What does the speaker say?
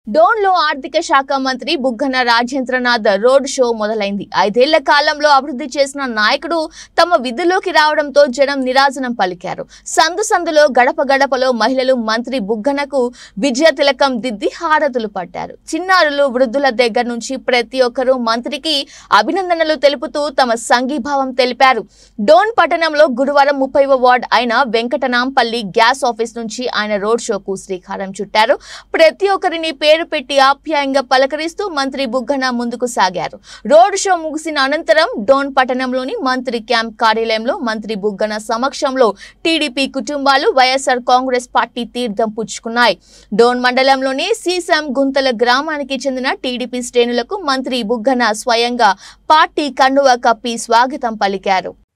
డోన్లో ఆర్థిక శాఖ మంత్రి బుగ్గన రాజేంద్రనాథ్ రోడ్ షో మొదలైంది ఐదేళ్ల కాలంలో అభివృద్ధి చేసిన నాయకుడు తమ విధుల్లోకి రావడంతో జనం నిరాజనం పలికారు సందు సందులో గడప గడపలో మహిళలు మంత్రి బుగ్గనకు విజయ తిలకం దిద్ది హారతులు పట్టారు చిన్నారులు వృద్ధుల దగ్గర నుంచి ప్రతి ఒక్కరూ మంత్రికి అభినందనలు తెలుపుతూ తమ సంఘీభావం తెలిపారు డోన్ పట్టణంలో గురువారం ముప్పైవ వార్డ్ అయిన వెంకటనాంపల్లి గ్యాస్ ఆఫీస్ నుంచి ఆయన రోడ్ షోకు శ్రీకారం చుట్టారు ప్రతి ఒక్కరిని పేరు పెట్టి ఆప్యాయంగా పలకరిస్తూ మంత్రి బుగ్గన ముందుకు సాగారు రోడ్ షో ముగిసిన అనంతరం డోన్ పట్టణంలోని మంత్రి క్యాంప్ కార్యాలయంలో మంత్రి బుగ్గన సమక్షంలో టీడీపీ కుటుంబాలు వైఎస్ఆర్ కాంగ్రెస్ పార్టీ తీర్థం పుచ్చుకున్నాయి డోన్ మండలంలోని సీసాం గుంతల గ్రామానికి చెందిన టీడీపీ శ్రేణులకు మంత్రి బుగ్గన స్వయంగా పార్టీ కండువా కప్పి స్వాగతం పలికారు